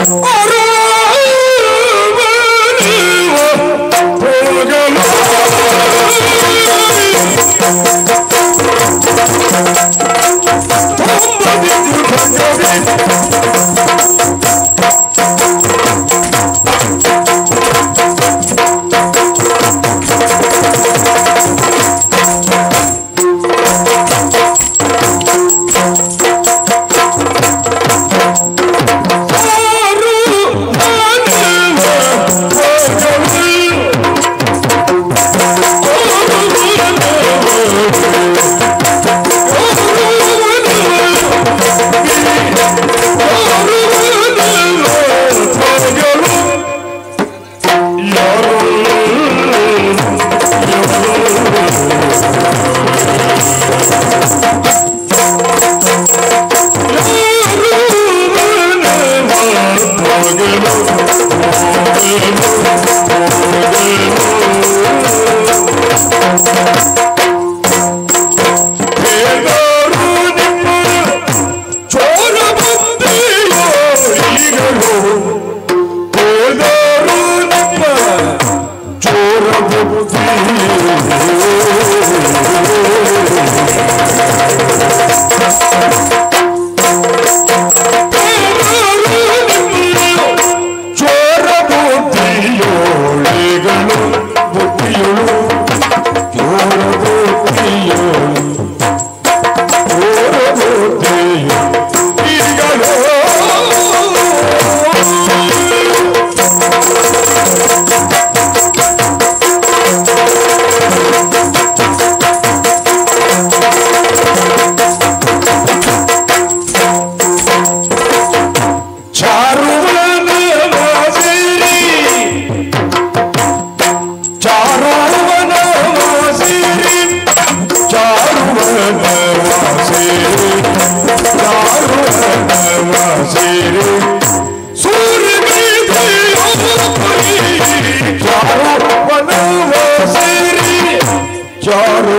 ಚಾರು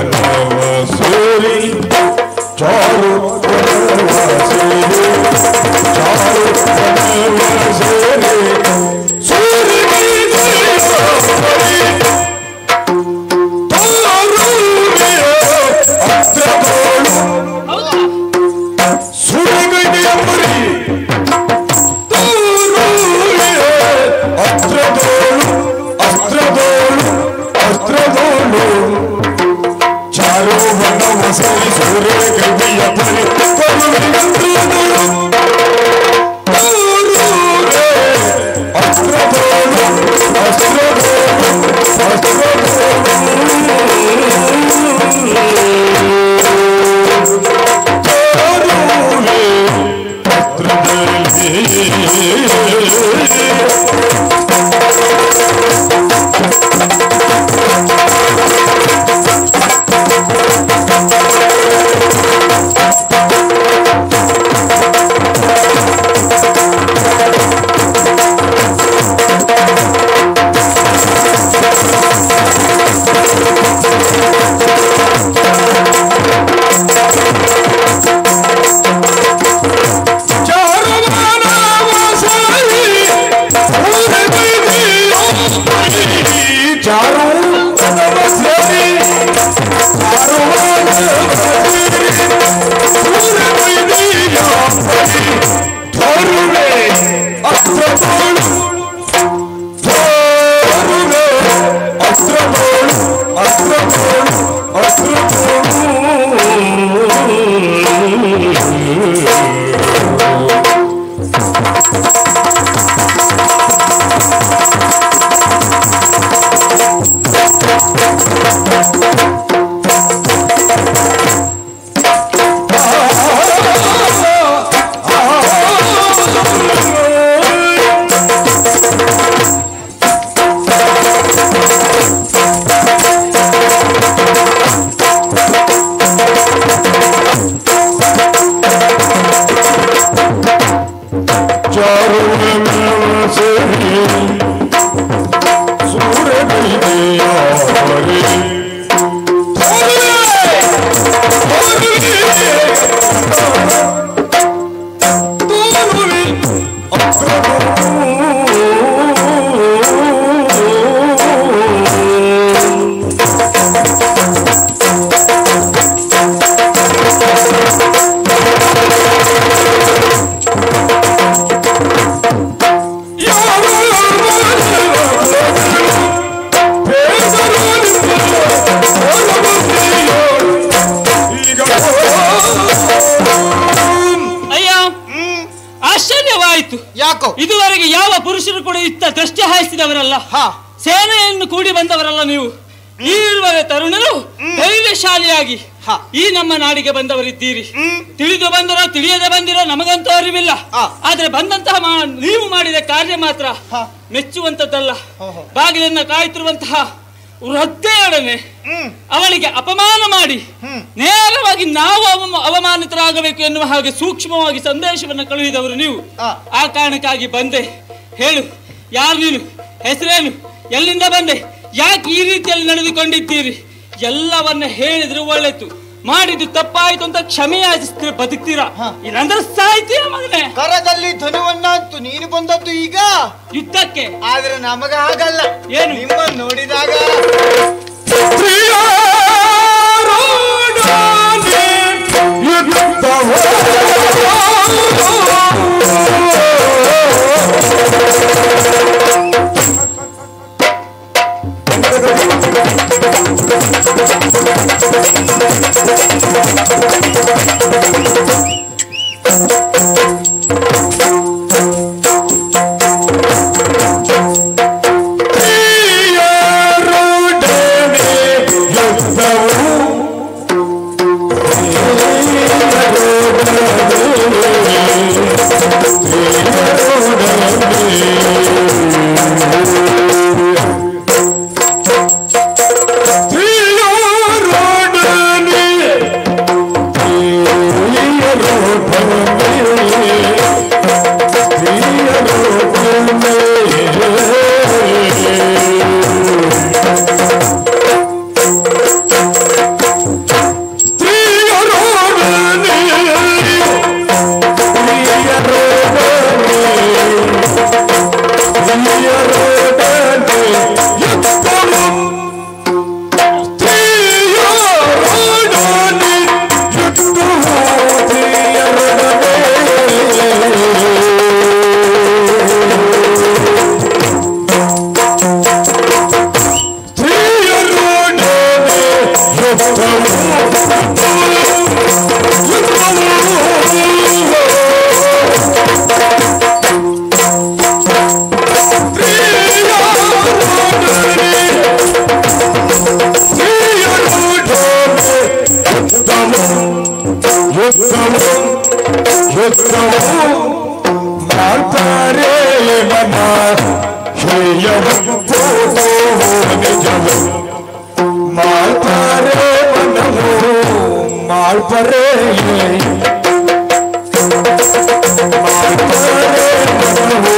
ಬನವ ಸೇರಿ ಚಾರು ಬನವ ಸೇರಿ ಚಾರು ಬನವ ಸೇರಿ ಸೂರ್ಯನಿಗೆ ಸರಿ ತಾರುಣ್ಯ ಅಸ್ತ್ರಗಳು ಸುರಗೈಯ ಪರಿ ಅಸ್ತ್ರದೋಳು ಅಸ್ತ್ರದೋಳು ಅಸ್ತ್ರದೋಳು ಚಾರು ಬಣ್ಣವ ಸರಿ ಸೂರ್ಯ ಕೈಯ ಪರಿ ಕೊರುವಿಗಂತ್ರದೋಳು ಅಸ್ತ್ರದೋಳು ಅಸ್ತ್ರದೋಳು ಚಾರು ನಮಸ್ತೆ ಚಾರು ಧರುವೆ ಅಸ್ತ್ರಗಳು ಧರುವೆ ಅಸ್ತ್ರಗಳು ಅಸ್ತ್ರಗಳು ಅಸ್ತ್ರಗಳು ಸೂರ್ಯ ಅಯ್ಯ ಆಶ್ಚರ್ಯವಾಯಿತು ಯಾಕೋ ಇದುವರೆಗೆ ಯಾವ ಪುರುಷರು ಕೂಡ ಇತ್ತ ದೃಷ್ಟಿ ಹಾಯಿಸಿದವರಲ್ಲ ಹಾ ಸೇನೆಯನ್ನು ಕೂಡಿ ಬಂದವರಲ್ಲ ನೀವು ಈರುವರೆ ತರುಣರು ಧೈರ್ಯಶಾಲಿಯಾಗಿ ಹಾ. ಈ ನಮ್ಮ ನಾಡಿಗೆ ಬಂದವರಿದ್ದೀರಿ ಹ್ಮ್. ತಿಳಿದು ಬಂದರೋ ತಿಳಿಯದೆ ಬಂದಿರೋ ನಮಗಂತೂ ಅರಿವಿಲ್ಲ ಆ. ಆದ್ರೆ ಬಂದಂತಹ ಮಾ- ನೀವು ಮಾಡಿದ ಕಾರ್ಯ ಮಾತ್ರ ಹಾ. ಮೆಚ್ಚುವಂತದ್ದಲ್ಲ ಓಹೋ. ಬಾಗಿಲನ್ನ ಕಾಯ್ತಿರುವಂತಹ ವೃದ್ಧೆಯೊಡನೆ ಹ್ಮ್ ಅವಳಿಗೆ ಅಪಮಾನ ಮಾಡಿ ಹ್ಮ್. ನೇರವಾಗಿ ನಾವು ಅವಮ- ಅವಮಾನಿತರಾಗಬೇಕು ಎನ್ನುವ ಹಾಗೆ ಸೂಕ್ಷ್ಮವಾಗಿ ಸಂದೇಶವನ್ನು ಕಳುಹಿದವರು ನೀವು ಆ. ಆ ಕಾರಣಕ್ಕಾಗಿ ಬಂದೆ ಹೇಳು ಯಾರು ನೀನು ಹೆಸರೇನು ಎಲ್ಲಿಂದ ಬಂದೆ ಯಾಕೆ ಈ ರೀತಿಯಲ್ಲಿ ನಡೆದುಕೊಂಡಿದ್ದೀರಿ ಎಲ್ಲವನ್ನ ಹೇಳಿದ್ರೆ ಒಳ್ಳೆತು ಮಾಡಿದ್ದು ತಪ್ಪಾಯ್ತು ಅಂತ ಕ್ಷಮೆ ಯಾಚಿಸ್ತೀರ ಬದುಕ್ತೀರಾ ಹಾ. ಇಲ್ಲಾಂದ್ರೆ ಸಾಯ್ತೀರ ಮಗನೇ ಕರದಲ್ಲಿ ಧನುವನ್ನ ಅಂತೂ ನೀನು ಬಂದದ್ದು ಈಗ ಯುದ್ಧಕ್ಕೆ ಆದ್ರೆ ನಮಗ ಹಾಗಲ್ಲ ಏನು? ನಿಮ್ಮ ನೋಡಿದಾಗ ಮಾಡ್ತಾರೆ ಮನ ನಿಜವು ಮಾಡ್ತಾರೆ ಮನವು ಮಾಡ್ತಾರೆ ಮಾಡ್ತಾರೆ ಮನವು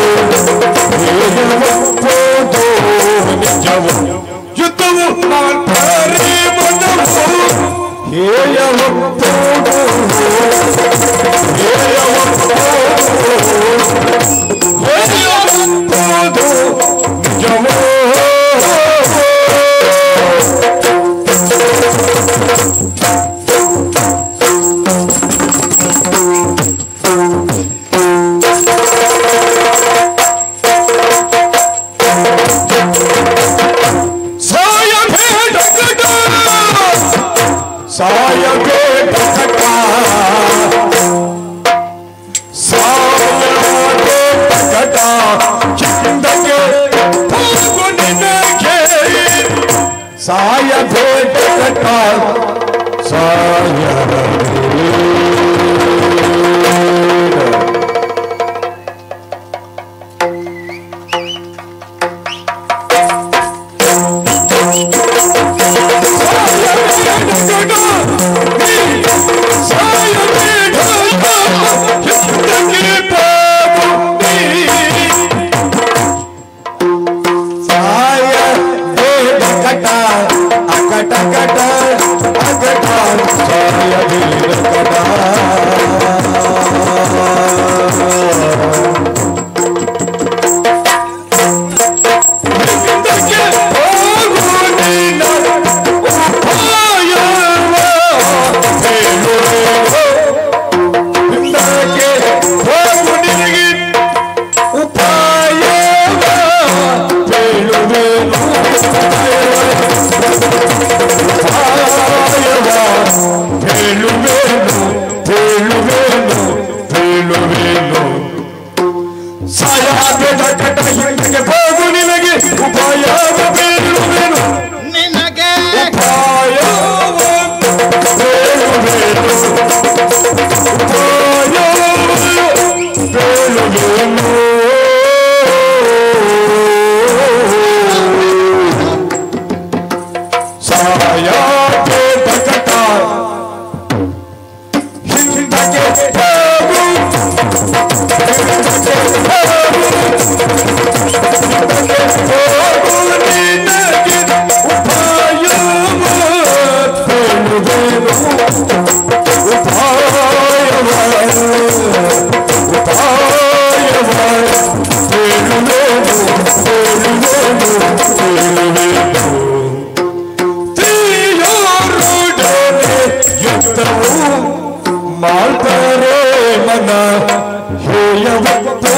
ಹೇಳುವುದು ನಿಜವು ಯುದ್ಧವು ಮಾಡ್ತಾರೆ ಮನವು ಹೇಳುವುದು ಸಾಯ ಬೇಡ ಸಾಯಬೇಡ ಚಿಂದಗೆ ಹೋಗು ನಿನಗೆ ಸಾಯಬೇಡ ಸಾಯ ಕಟ ಅಕಟ ಕಟ ಅಕಟ ಸಾಯ ಸಾಯಾಗದ ಕಟ ಹಿಂದಕ್ಕೆ ಹೋಗು ನಿನಗೆ ಉಪಾಯವ ಬೇಡುವೆನು ನಿನಗೆ ಉಪಾಯವ ಬೇಡುವೆನು ಉಪಾಯವ ಬೇಡುವೆನು ಸಾಯಾಗದ ಕಟ ಹಿಂದಕ್ಕೆ ಹೋಗು ಮಾಡ್ತಾರೆ ಮನ ಹೇಯವತ್ತೋದು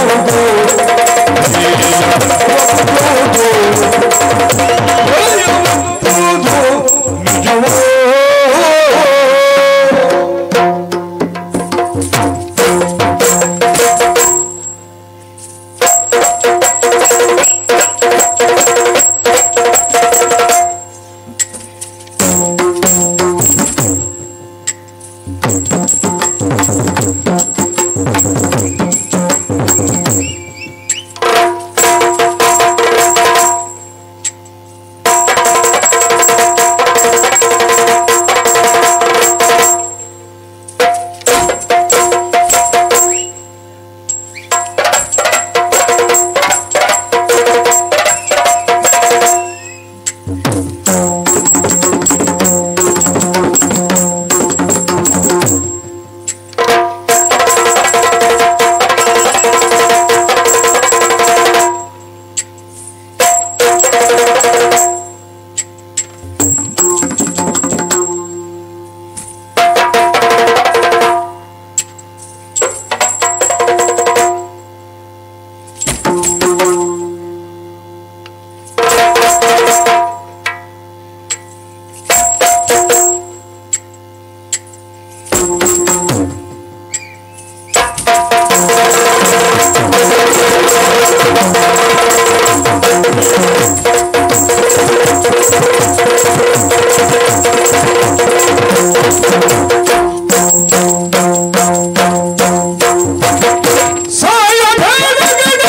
ಸಾಯ ಬೇಡಗಡ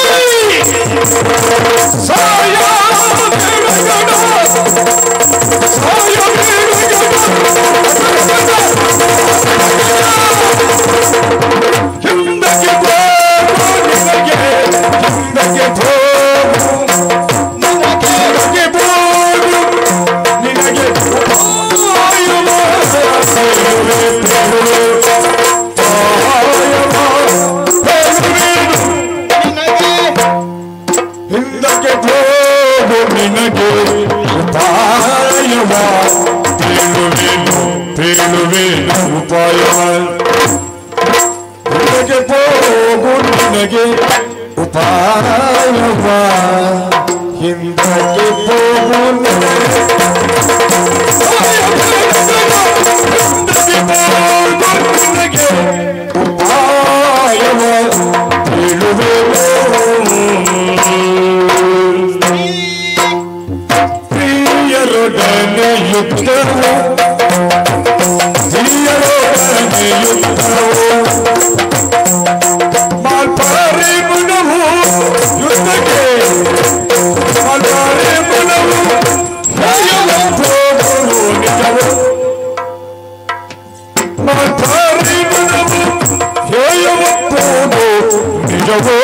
ಸಾಯ ಬೇಡಗಡ ಸಾಯ ಹಿಂದಕ್ಕೆ ಹೋಗು ನಿನಗೆ ಹಿಂದಕ್ಕೆ ಹೋಗು ನಿನಗೆ ಹೋಗು ನಿನಗೆ ಆಯುವ ನಿನಗೆ ಹಿಂದಕ್ಕೆ ಹೋಗು ನಿನಗೆ ಉಪಾಯವ ತೇಳುವೇನು ತೇಳುವೇನು ಉಪಾಯವ ಹಿಂದಕ್ಕೆ ಹೋಗು ನಿನಗೆ ಉಪಾಯವ ಹಿಂದಕ್ಕೆ ಹೋಗು ನಿನಗೆ ಹಿಂದಕ್ಕೆ ಹೋಗು ನಿನಗೆ ಉಪಾಯವ ತೇಳುವೆನು ಪ್ರಿಯರೊಡನೆ ಯುದ್ಧವು ಪ್ರಿಯರೊಡನೆ ಯುದ್ಧವು ಮಾಲ್ಪಾರಿ ಮನವು ಯುದ್ಧಕ್ಕೆ ಮಾಲ್ಪಾರಿ ಮನವು ಹೇಯವತ್ತೋದು ನಿಜವು ಮಾಲ್ಪಾರಿ ಮನವು ಹೇಯವತ್ತೋದು ನಿಜವೋ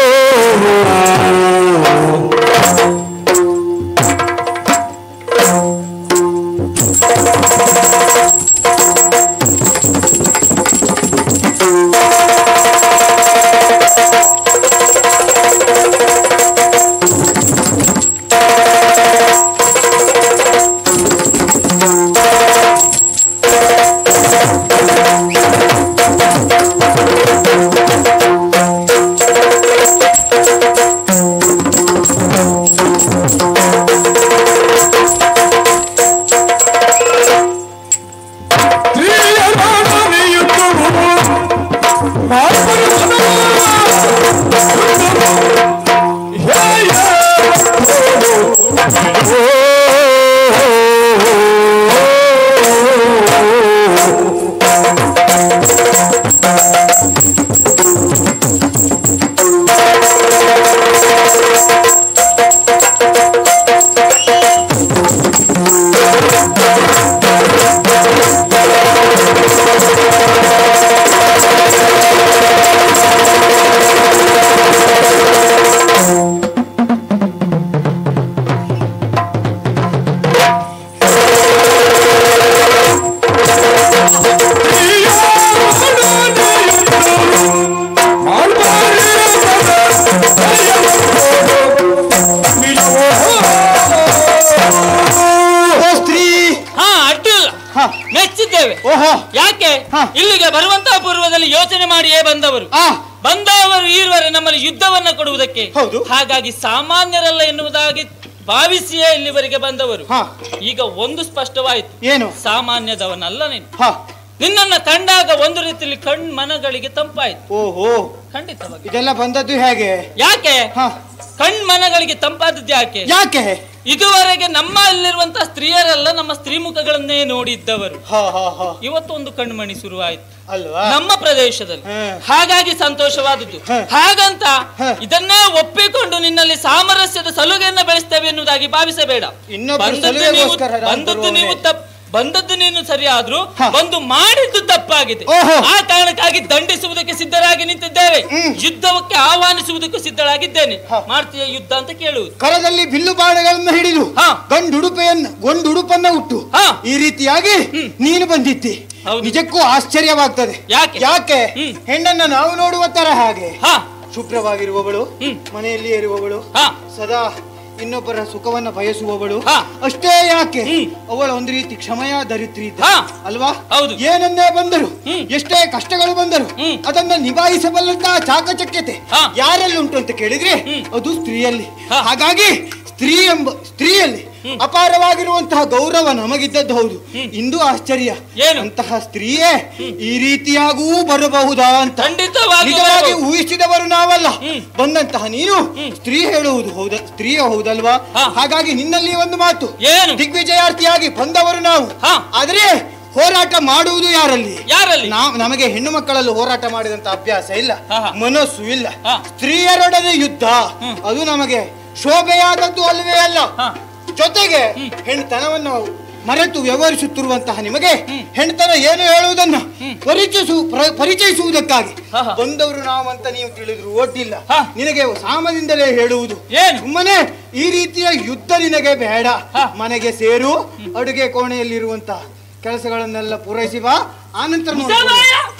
ಯಾಕೆ ಹಾ. ಇಲ್ಲಿಗೆ ಬರುವಂತಹ ಪೂರ್ವದಲ್ಲಿ ಯೋಚನೆ ಮಾಡಿಯೇ ಬಂದವರು ಆ ಬಂದವರು ಈರುವರೆ ನಮ್ಮಲ್ಲಿ ಯುದ್ಧವನ್ನ ಕೊಡುವುದಕ್ಕೆ ಹೌದು. ಹಾಗಾಗಿ ಸಾಮಾನ್ಯರಲ್ಲ ಎನ್ನುವುದಾಗಿ ಭಾವಿಸಿಯೇ ಇಲ್ಲಿವರೆಗೆ ಬಂದವರು ಹಾ ಈಗ ಒಂದು ಸ್ಪಷ್ಟವಾಯಿತು ಏನು ಸಾಮಾನ್ಯದವನಲ್ಲ ನೀನು ಹಾ ನಿನ್ನನ್ನ ಕಂಡಾಗ ಒಂದು ರೀತಿಯಲ್ಲಿ ಕಣ್ ಮನಗಳಿಗೆ ತಂಪಾಯ್ತು ಓಹೋ ಖಂಡಿತವಾಗಿ ಇದೆಲ್ಲ ಬಂದದ್ದು ಹೇಗೆ ಯಾಕೆ ಹಾ ಕಣ್ ಮನಗಳಿಗೆ ತಂಪಾದದ್ದು ಯಾಕೆ ಯಾಕೆ ಇದುವರೆಗೆ ನಮ್ಮಲ್ಲಿರುವಂತಹ ಸ್ತ್ರೀಯರೆಲ್ಲ ನಮ್ಮ ಸ್ತ್ರೀ ಮುಖಗಳನ್ನೇ ನೋಡಿದ್ದವರು ಹಾ ಹಾ ಹಾ ಇವತ್ತು ಒಂದು ಕಣ್ಮಣಿ ಶುರುವಾಯಿತು ಅಲ್ವಾ ನಮ್ಮ ಪ್ರದೇಶದಲ್ಲಿ ಹಾ. ಹಾಗಾಗಿ ಸಂತೋಷವಾದದ್ದು ಹಾ. ಹಾಗಂತ ಹಾ. ಇದನ್ನೇ ಒಪ್ಪಿಕೊಂಡು ನಿನ್ನಲ್ಲಿ ಸಾಮರಸ್ಯದ ಸಲುಗೆಯನ್ನ ಬೆಳೆಸ್ತೇವೆ ಎನ್ನುವುದಾಗಿ ಭಾವಿಸಬೇಡ ಇನ್ನೊಬ್ಬರ ಬಂದದ್ದು ನೀವು ಸಲುಗೆಗೋಸ್ಕರ ನಾನು ಬಂದದ್ದು ಬರುವವನೇ. ನೀವು ತಪ್ಪು ಬಂದದ್ದು ನೀನು ಸರಿ ಆದ್ರೂ ಹಾ. ಬಂದು ಮಾಡಿದ್ದು ತಪ್ಪಾಗಿದೆ ಓಹೋ. ಆ ಕಾರಣಕ್ಕಾಗಿ ದಂಡಿಸುವುದಕ್ಕೆ ಸಿದ್ಧರಾಗಿ ನಿಂತಿದ್ದೇವೆ ಹ್ಮ್. ಯುದ್ಧಕ್ಕೆ ಆಹ್ವಾನಿಸುವುದಕ್ಕೂ ಸಿದ್ಧರಾಗಿದ್ದೇನೆ ಹಾ. ಮಾಡ್ತೀಯ ಯುದ್ಧ ಅಂತ ಕೇಳುವುದು ಕರದಲ್ಲಿ ಬಿಲ್ಲು ಬಾಣಗಳನ್ನ ಹಿಡಿದು ಹಾ. ಗಂಡುಡುಪೆಯನ್ನ ಗೊಂಡುಡುಪನ್ನ ಹುಟ್ಟು ಹಾ. ಈ ರೀತಿಯಾಗಿ ಹ್ಮ್. ನೀನು ಬಂದಿದ್ದಿ ಹೌದು. ನಿಜಕ್ಕೂ ಆಶ್ಚರ್ಯವಾಗ್ತದೆ ಯಾಕೆ? ಯಾಕೆ ಹ್ಮ್. ಹೆಣ್ಣನ್ನ ನಾವು ನೋಡುವ ತರ ಹಾಗೆ ಹಾ ಶುಭ್ರವಾಗಿರುವವಳು ಹ್ಮ್. ಮನೆಯಲ್ಲಿ ಇರುವವಳು ಹಾ ಸದಾ ಇನ್ನೊಬ್ಬರ ಸುಖವನ್ನ ಬಯಸುವವಳು ಹಾ. ಅಷ್ಟೇ ಯಾಕೆ ಹ್ಮ್. ಅವಳ ಒಂದು ರೀತಿ ಕ್ಷಮೆಯ ಧರಿತ್ರಿ ಇದ್ದ ಹಾ. ಅಲ್ವಾ ಹೌದು. ಏನನ್ನೇ ಬಂದರು ಹ್ಮ್. ಎಷ್ಟೇ ಕಷ್ಟಗಳು ಬಂದರು ಹ್ಮ್. ಅದನ್ನ ನಿಭಾಯಿಸಬಲ್ಲಂತಹ ಚಾಕಚಕ್ಯತೆ ಹಾ. ಯಾರಲ್ಲಿ ಉಂಟು ಅಂತ ಕೇಳಿದ್ರೆ ಹ್ಮ್. ಅದು ಸ್ತ್ರೀಯಲ್ಲಿ ಹಾ. ಹಾಗಾಗಿ ಸ್ತ್ರೀ ಎಂಬ ಸ್ತ್ರೀಯಲ್ಲಿ ಅಪಾರವಾಗಿರುವಂತಹ ಗೌರವ ನಮಗಿದ್ದದ್ದು ಹೌದು ಇಂದು ಆಶ್ಚರ್ಯ ಏನು? ಅಂತಹ ಸ್ತ್ರೀಯೇ ಈ ರೀತಿಯಾಗೂ ಬರಬಹುದಾ ಅಂತ ಖಂಡಿತವಾಗಿ ನಿಜವಾಗಿ ಬರಬಹುದು. ಊಹಿಸಿದವರು ನಾವಲ್ಲ ಹ್ಮ್. ಬಂದಂತಹ ನೀನು ಸ್ತ್ರೀ ಹೇಳುವುದು ಹೌದ ಸ್ತ್ರೀಯ ಹೌದಲ್ವಾ ಹಾ. ಹಾಗಾಗಿ ನಿನ್ನಲ್ಲಿ ಒಂದು ಮಾತು ಏನು ದಿಗ್ವಿಜಯಾರ್ಥಿಯಾಗಿ ಬಂದವರು ನಾವು ಹಾ. ಆದ್ರೆ ಹೋರಾಟ ಮಾಡುವುದು ಯಾರಲ್ಲಿ ಯಾರಲ್ಲಿ ನಾವು ನಮಗೆ ಹೆಣ್ಣು ಮಕ್ಕಳಲ್ಲಿ ಹೋರಾಟ ಮಾಡಿದಂತ ಅಭ್ಯಾಸ ಇಲ್ಲ ಹಾ, ಹಾ. ಮನಸ್ಸು ಇಲ್ಲ ಹಾ. ಸ್ತ್ರೀಯರೊಡನೆ ಯುದ್ಧ ಹ್ಮ್. ಅದು ನಮಗೆ ಶೋಭೆಯಾದದ್ದು ಅಲ್ವೇ ಅಲ್ಲ ಹಾ. ಜೊತೆಗೆ ಹೆಣ್ತನವನ್ನು ಮರೆತು ವ್ಯವಹರಿಸುತ್ತಿರುವಂತಹ ನಿಮಗೆ ಹೆಣ್ತನ ಏನು ಹೇಳುವುದನ್ನ ಪರಿಚಯಿಸು ಪ್ರ- ಪರಿಚಯಿಸುವುದಕ್ಕಾಗಿ ಹಾ, ಹಾ. ಬಂದವರು ನಾವಂತ ನೀವು ತಿಳಿದ್ರು ಒಡ್ಡಿಲ್ಲ ಹಾ. ನಿನಗೆ ಸಾಮದಿಂದಲೇ ಹೇಳುವುದು ಏನು? ಸುಮ್ಮನೆ ಈ ರೀತಿಯ ಯುದ್ಧ ನಿನಗೆ ಬೇಡ ಹಾ. ಮನೆಗೆ ಸೇರು ಅಡುಗೆ ಕೋಣೆಯಲ್ಲಿರುವಂತಹ ಕೆಲಸಗಳನ್ನೆಲ್ಲ ಪೂರೈಸಿ ಬಾ ಆನಂತರ ನೋಡ್ಕೊಳ್ಳೋಣ.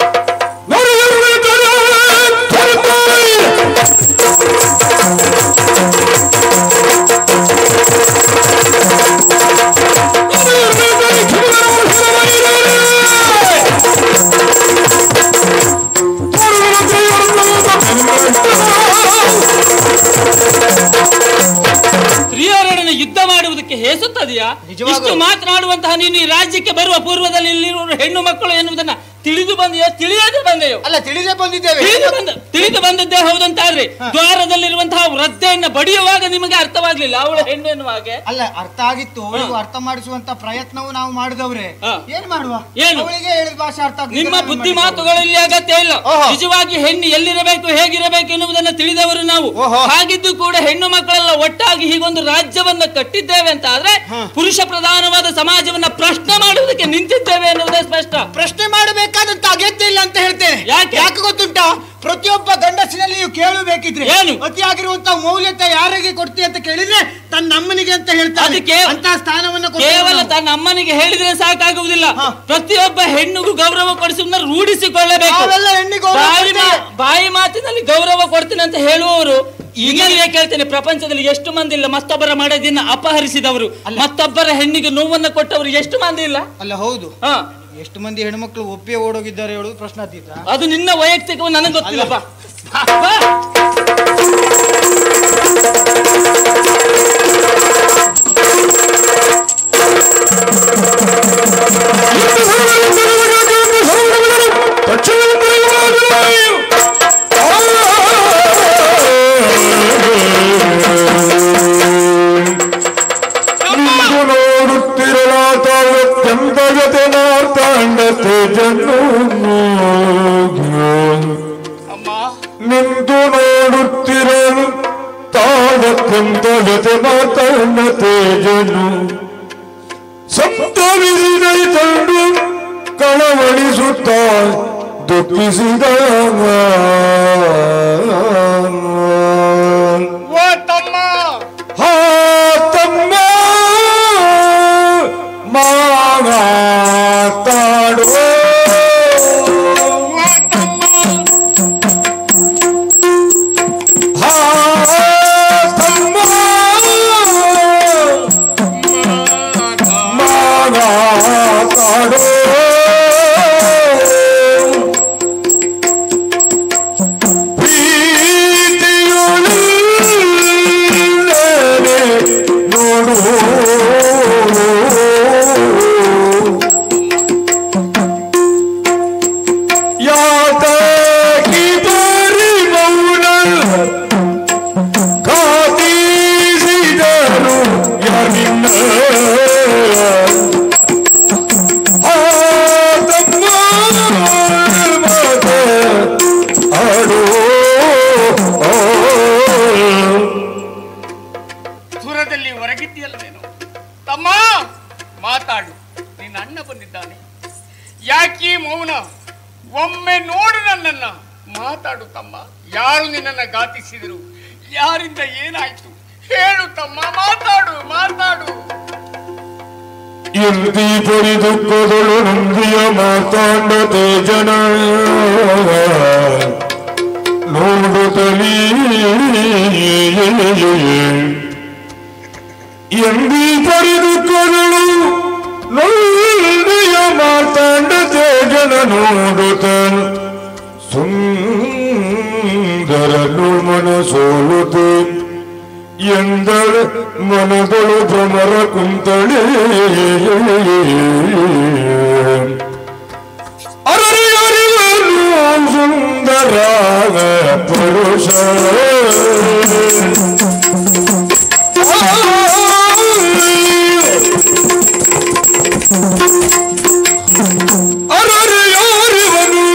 ಸಮಯ ಸ್ತ್ರೀಯರೊಡನೆ ಯುದ್ಧ ಮಾಡುವುದಕ್ಕೆ ಹೇಸುತ್ತದೆಯಾ ನಿಜವಾಗಲೂ. ಇಷ್ಟು ಮಾತನಾಡುವಂತಹ ನೀನು ಈ ರಾಜ್ಯಕ್ಕೆ ಬರುವ ಪೂರ್ವದಲ್ಲಿ ಇಲ್ಲಿರುವ ಹೆಣ್ಣು ಮಕ್ಕಳು ಎನ್ನುವುದನ್ನ ತಿಳಿದು ಬಂದೆಯೋ ತಿಳಿಯದೆ ಬಂದೆಯೋ ಅಲ್ಲ ತಿಳಿದೇ ಬಂದಿದ್ದೇವೆ ತಿಳಿದು ಬಂದ ತಿಳಿದು ಬಂದದ್ದೇ ಹೌದಂತಾದ್ರೆ ದ್ವಾರದಲ್ಲಿರುವಂತಹ ವೃದ್ಧೆಯನ್ನ ಬಡಿಯುವಾಗ ನಿಮಗೆ ಅರ್ಥವಾಗ್ಲಿಲ್ಲ ಅವಳು ಹೆಣ್ಣು ಎನ್ನುವ ಹಾಗೆ ಅಲ್ಲ ಅರ್ಥ ಆಗಿತ್ತು ಅವಳಿಗೂ ಅರ್ಥ ಮಾಡಿಸುವಂತ ಪ್ರಯತ್ನವು ನಾವು ಮಾಡಿದವ್ರೆ ಹಾ. ಏನ್ ಮಾಡುವ ಏನು? ಅವಳಿಗೆ ಹೇಳಿದ ಭಾಷೆ ಅರ್ಥ ಆಗ್ತಿಲ್ಲ, ನಿಮ್ಮ ನಾವು ಬುದ್ಧಿ ಮಾಡಿದ್ದು. ಮಾತುಗಳು ಇಲ್ಲಿ ಅಗತ್ಯ ಇಲ್ಲ ಓಹೋ. ನಿಜವಾಗಿ ಹೆಣ್ಣು ಎಲ್ಲಿರಬೇಕು ಹೇಗಿರಬೇಕು ಎನ್ನುವುದನ್ನ ತಿಳಿದವರು ನಾವು ಓಹೋ. ಹಾಗಿದ್ದು ಕೂಡ ಹೆಣ್ಣು ಮಕ್ಕಳೆಲ್ಲ ಒಟ್ಟಾಗಿ ಹೀಗೊಂದು ರಾಜ್ಯವನ್ನ ಕಟ್ಟಿದ್ದೇವೆ ಅಂತ ಆದ್ರೆ ಪುರುಷ ಪ್ರಧಾನವಾದ ಸಮಾಜವನ್ನ ಪ್ರಶ್ನೆ ಮಾಡುವುದಕ್ಕೆ ನಿಂತಿದ್ದೇವೆ ಎನ್ನುವುದೇ ಸ್ಪಷ್ಟ ಪ್ರಶ್ನೆ ಮಾಡಬೇಕಾದಂತ ಅಗತ್ಯ ಇಲ್ಲ ಅಂತ ಹೇಳ್ತೇನೆ ಯಾಕೆ? ಯಾಕೆ ಗೊತ್ತುಂಟಾ ಪ್ರತಿಯೊಬ್ಬ ಗಂಡಸಿನಲ್ಲಿಯೂ ಕೇಳಬೇಕಿದ್ರೆ ಏನು? ಅತಿಯಾಗಿರುವಂತ ಮೌಲ್ಯತೆ ಯಾರಿಗೆ ಕೊಡ್ತಿ ಅಂತ ಕೇಳಿದ್ರೆ ತನ್ನ ಅಮ್ಮನಿಗೆ ಅಂತ ಹೇಳ್ತಾನೆ ಅದಕ್ಕೆ ಅಂತ ಸ್ಥಾನವನ್ನ ಕೇವಲ ತನ್ನ ಅಮ್ಮನಿಗೆ ಹೇಳಿದ್ರೆ ಸಾಕಾಗುವುದಿಲ್ಲ ಹಾ. ಪ್ರತಿಯೊಬ್ಬ ಹೆಣ್ಣಿಗೂ ಗೌರವ ಕೊಡಿಸುವುದನ್ನ ರೂಢಿಸಿಕೊಳ್ಳಬೇಕು ನಾವೆಲ್ಲ ಹೆಣ್ಣಿಗೆ ಗೌರವ ಬಾಯಿ ಮಾ- ಕೊಡ್ತೇವೆ. ಬಾಯಿ ಮಾತಿನಲ್ಲಿ ಗೌರವ ಕೊಡ್ತೀನಿ ಅಂತ ಹೇಳುವವರು ಈಗಲೇ ಕೇಳ್ತೇನೆ ಪ್ರಪಂಚದಲ್ಲಿ ಎಷ್ಟು ಮಂದಿ ಇಲ್ಲ ಮತ್ತೊಬ್ಬರ ಮಾಡೋದನ್ನ ಅಪಹರಿಸಿದವರು ಮತ್ತೊಬ್ಬರ ಹೆಣ್ಣಿಗೆ ನೋವನ್ನ ಕೊಟ್ಟವರು ಎಷ್ಟು ಮಂದಿ ಇಲ್ಲ ಅಲ್ಲ ಹೌದು ಹಾ ಎಷ್ಟು ಮಂದಿ ಹೆಣ್ಮಕ್ಳು ಒಪ್ಪೆ ಓಡೋಗಿದ್ದಾರೆ ಹೇಳುದು ಪ್ರಶ್ನಾತೀತ ಅದು ನಿನ್ನ ವೈಯಕ್ತಿಕ ನನಗೆ ಗೊತ್ತಿಲ್ಲ ಬಾ. ಬಾ. ನಿಂದು ನೋಡುತ್ತಿರಲಾತಾವತ್ಯಂತ ಜೊತೆ ಮಾತಾಂಡ ತೇಜನ್ನು ನಿಂತು ನೋಡುತ್ತಿರಲು ತಾವತ್ಯಂತ ಜೊತೆ ಮಾತಾಂಡ ತೇಜನು ಸಂತವಿಸಿದ ತಂಡು ಕಳವಳಿಸುತ್ತ ದುಃಖಿಸಿದ ಓ ತಮ್ಮ ಹಾ ತಮ್ಮ ಮಾತಾಡು ಹಾ ತಮ್ಮ ಮಾತಾಡು ಇದೆಯಲ್ವೇನು ತಮ್ಮ ಮಾತಾಡು ನಿನ್ನ ಅಣ್ಣ ಬಂದಿದ್ದಾನೆ ಯಾಕೀ ಮೌನ ಒಮ್ಮೆ ನೋಡು ನನ್ನನ್ನ ಮಾತಾಡು ತಮ್ಮ ಯಾರು ನಿನ್ನನ್ನ ಘಾತಿಸಿದರು ಯಾರಿಂದ ಏನಾಯ್ತು ಹೇಳು ತಮ್ಮ ಮಾತಾಡು ಮಾತಾಡು ಎಂದಿ ಪರಿದುಃಖದಳು ನಂದಿಯ ಮಾತಾಂಡ ತೇಜನ ನೋಡುತ್ತಲೀ ಎಂದಿ ಪರಿದುಃಖದಳು ನಂದಿಯ ಮಾತಾಂಡ ತೇಜನ ನೋಡುತ್ತ ಸುಂದರನು ಮನ ಸೋಲುತ್ತೆ ಎಂದಳ ಮನದಳು ಭ್ರಮರ ಕುಂತಳೆ ಅರರಿಯರಿವನು ಸುಂದರ ಪುರುಷ ಅರರಿಯರಿವನು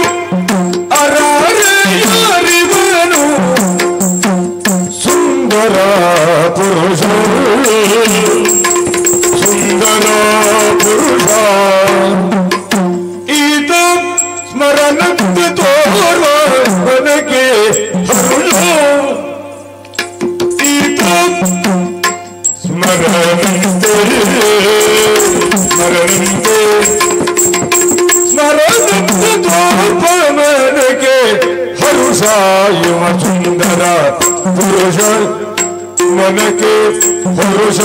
ಅರರಿಯರಿವನು ಸುಂದರ ಪುರುಷ ಸುಂದರ ಪುರುಷ ಈತ ಸ್ಮರಣಕ್ಕೆ ತೋರ ನನಗೆ ಹರುಷ ಈತ ಸ್ಮರಣಂತೆ ಸ್ಮರಣಂತೆ ಸ್ಮರಣಂತೆ ತೋರ್ಪ ನನಗೆ ಹರುಷ ಇವ ಸುಂದರ ಪುರುಷ ಮನಕ್ಕೆ ಹರುಷ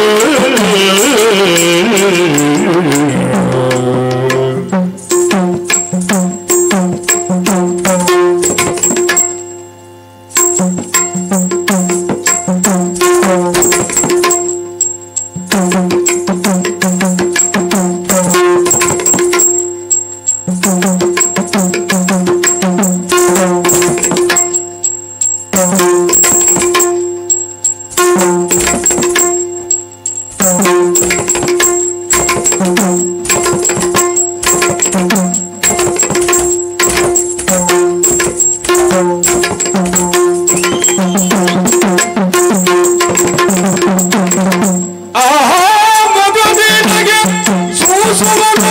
ಆಹಾ ಮಗನಿಗೆ ಸೂಸುವನು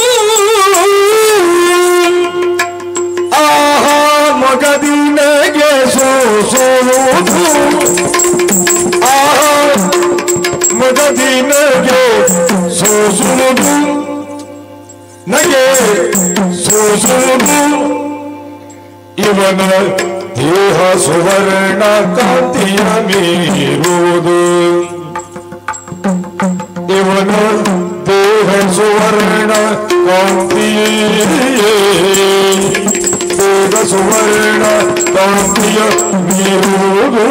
ಆಹಾ ಮಗದಿನಗೆ ಸೋಸುವುದು ಆಹಾ ಮಗದಿನಗೆ ಸೋಸುವುದು ನಗೆ ಸೋಸುವುದು ಇವನ ದೇಹ ಸುವರ್ಣ ಕಾಂತಿಯ ಮೀರುವುದು ಇವನ ದೇಹ ಸುವರ್ಣ ಕಾಂತಿಯೇ ದೇಹ ಸುವರ್ಣ ಕಾಂತಿಯ ಮೀರುವುದು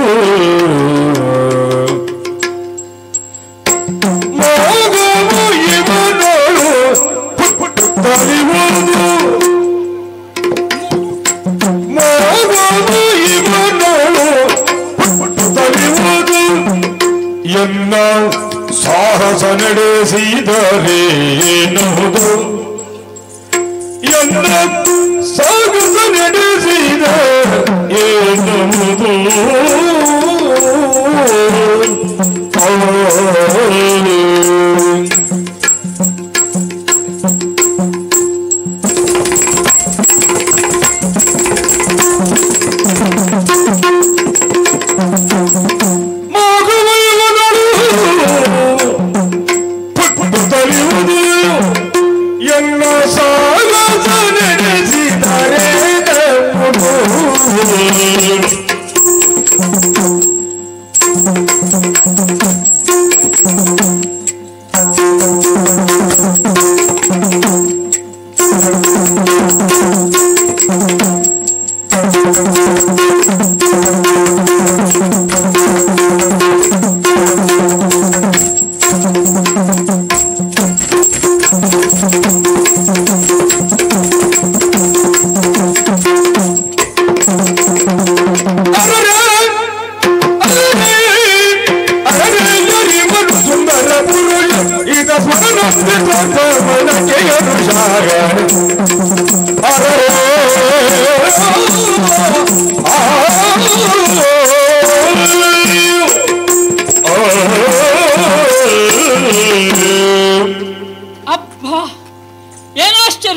ಮಗನು ಇವನಳು ತಲಿಯುವುದು ಮಗನು ಇವನಳು ತಲಿಯುವುದು ಎನ್ನ ಸಾಹಸ ನಡೆಸಿದರೇನುವುದು ಎನ್ನ ಸಾಹಸ ನಡೆಸಿದ ಏನುವುದು ಎನ್ನ ಸಾಗಸ ನಡೆಸಿದರೆ ಸುಂದರ ಪುರುಷ ಇದ ಸ್ಮರಣ ಮನಕ್ಕೆ ಅನುಸಾರ ಅರೆ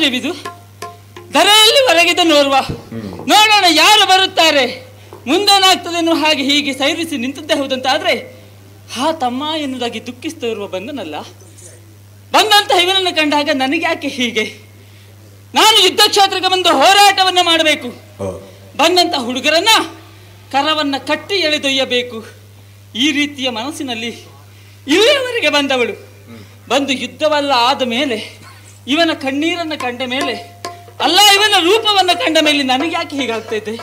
ಆಶ್ಚರ್ಯವಿದು ಧರೆಯಲ್ಲಿ ಹೊರಗಿದ ನೋರ್ವ ನೋಡೋಣ ಯಾರು ಬರುತ್ತಾರೆ ಮುಂದೇನಾಗ್ತದೆ ಎನ್ನುವ ಹಾಗೆ ಹೀಗೆ ಸೈರಿಸಿ ನಿಂತದ್ದೇ ಹೌದಂತಾದ್ರೆ ಹಾ ತಮ್ಮ ಎನ್ನುವುದಾಗಿ ದುಃಖಿಸ್ತಾ ಇರುವ ಬಂದನಲ್ಲ ಬಂದಂತ ಇವನನ್ನು ಕಂಡಾಗ ನನಗೆ ಯಾಕೆ ಹೀಗೆ ನಾನು ಯುದ್ಧ ಕ್ಷೇತ್ರಕ್ಕೆ ಬಂದು ಹೋರಾಟವನ್ನ ಮಾಡಬೇಕು ಬಂದಂತ ಹುಡುಗರನ್ನ ಕರವನ್ನ ಕಟ್ಟಿ ಎಳೆದೊಯ್ಯಬೇಕು ಈ ರೀತಿಯ ಮನಸ್ಸಿನಲ್ಲಿ ಇಲ್ಲಿಯವರೆಗೆ ಬಂದವಳು ಬಂದು ಯುದ್ಧವಲ್ಲ ಆದ ಮೇಲೆ ಇವನ ಕಣ್ಣೀರನ್ನ ಕಂಡ ಮೇಲೆ ಅಲ್ಲ ಇವನ ರೂಪವನ್ನ ಕಂಡ ಮೇಲೆ ನನಗೆ ಯಾಕೆ ಹೀಗಾಗ್ತೈತೆ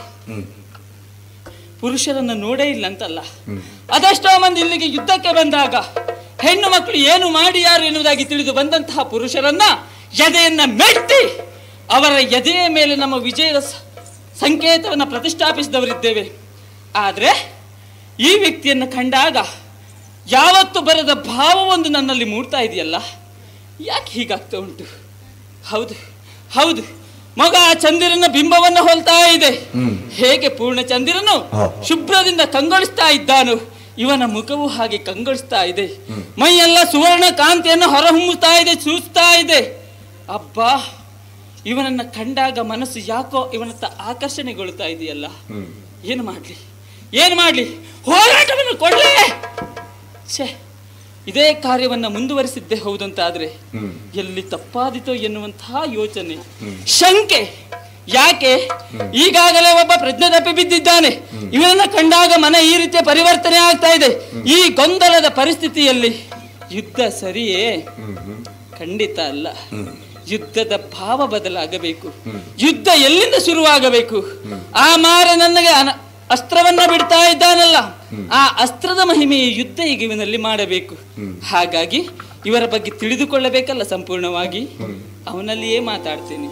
ಪುರುಷರನ್ನ ನೋಡೇ ಇಲ್ಲ ಅಂತಲ್ಲ ಅದೆಷ್ಟೋ ಮಂದಿ ಇಲ್ಲಿಗೆ ಯುದ್ಧಕ್ಕೆ ಬಂದಾಗ ಹೆಣ್ಣು ಮಕ್ಕಳು ಏನು ಮಾಡಿಯಾರು ಎನ್ನುವುದಾಗಿ ತಿಳಿದು ಬಂದಂತಹ ಪುರುಷರನ್ನ ಎದೆಯನ್ನ ಮೆಟ್ಟಿ ಅವರ ಎದೆಯ ಮೇಲೆ ನಮ್ಮ ವಿಜಯದ ಸ- ಸಂಕೇತವನ್ನ ಪ್ರತಿಷ್ಠಾಪಿಸಿದವರಿದ್ದೇವೆ ಆದ್ರೆ ಈ ವ್ಯಕ್ತಿಯನ್ನು ಕಂಡಾಗ ಯಾವತ್ತು ಬರದ ಭಾವವೊಂದು ನನ್ನಲ್ಲಿ ಮೂಡ್ತಾ ಇದೆಯಲ್ಲ ಯಾಕೆ ಹೀಗಾಗ್ತಾ ಉಂಟು ಹೌದು ಹೌದು ಮಗ ಆ ಚಂದಿರನ ಬಿಂಬವನ್ನ ಹೋಲ್ತಾ ಇದೆ ಹೇಗೆ ಪೂರ್ಣ ಚಂದಿರನು ಹಾ. ಶುಭ್ರದಿಂದ ಕಂಗೊಳಿಸ್ತಾ ಇದ್ದಾನು ಇವನ ಮುಖವು ಹಾಗೆ ಕಂಗೊಳಿಸ್ತಾ ಇದೆ ಮೈಯೆಲ್ಲ ಸುವರ್ಣ ಕಾಂತಿಯನ್ನು ಹೊರಹೊಮ್ಮುತ್ತಾ ಇದೆ ಸೂಸ್ತಾ ಇದೆ ಅಬ್ಬಾ ಇವನನ್ನ ಕಂಡಾಗ ಮನಸ್ಸು ಯಾಕೋ ಇವನತ್ತ ಆಕರ್ಷಣೆಗೊಳ್ತಾ ಇದೆಯಲ್ಲ ಏನು ಮಾಡ್ಲಿ ಏನು ಮಾಡ್ಲಿ ಹೋರಾಟವನ್ನು ಕೊಡ್ಲೇ ಛೇ ಇದೇ ಕಾರ್ಯವನ್ನ ಮುಂದುವರಿಸಿದ್ದೇ ಹೌದಂತಾದ್ರೆ ಎಲ್ಲಿ ತಪ್ಪಾದಿತೋ ಎನ್ನುವಂತಹ ಯೋಚನೆ ಶಂಕೆ ಯಾಕೆ ಈಗಾಗಲೇ ಒಬ್ಬ ಪ್ರಜ್ಞೆ ತಪ್ಪಿ ಬಿದ್ದಿದ್ದಾನೆ ಇವನನ್ನ ಕಂಡಾಗ ಮನೆ ಈ ರೀತಿಯ ಪರಿವರ್ತನೆ ಆಗ್ತಾ ಇದೆ ಈ ಗೊಂದಲದ ಪರಿಸ್ಥಿತಿಯಲ್ಲಿ ಯುದ್ಧ ಸರಿಯೇ ಖಂಡಿತ ಅಲ್ಲ ಯುದ್ಧದ ಭಾವ ಬದಲಾಗಬೇಕು ಯುದ್ಧ ಎಲ್ಲಿಂದ ಶುರುವಾಗಬೇಕು ಆ ಮಾರ ನನಗೆ ಅನ- ಅಸ್ತ್ರವನ್ನ ಬಿಡ್ತಾ ಇದ್ದಾನಲ್ಲ ಆ ಅಸ್ತ್ರದ ಮಹಿಮೆಯ ಯುದ್ಧ ಈಗ ಇವನಲ್ಲಿ ಮಾಡಬೇಕು ಹಾಗಾಗಿ ಇವರ ಬಗ್ಗೆ ತಿಳಿದುಕೊಳ್ಳಬೇಕಲ್ಲ ಸಂಪೂರ್ಣವಾಗಿ ಅವನಲ್ಲಿಯೇ ಮಾತಾಡ್ತೇನೆ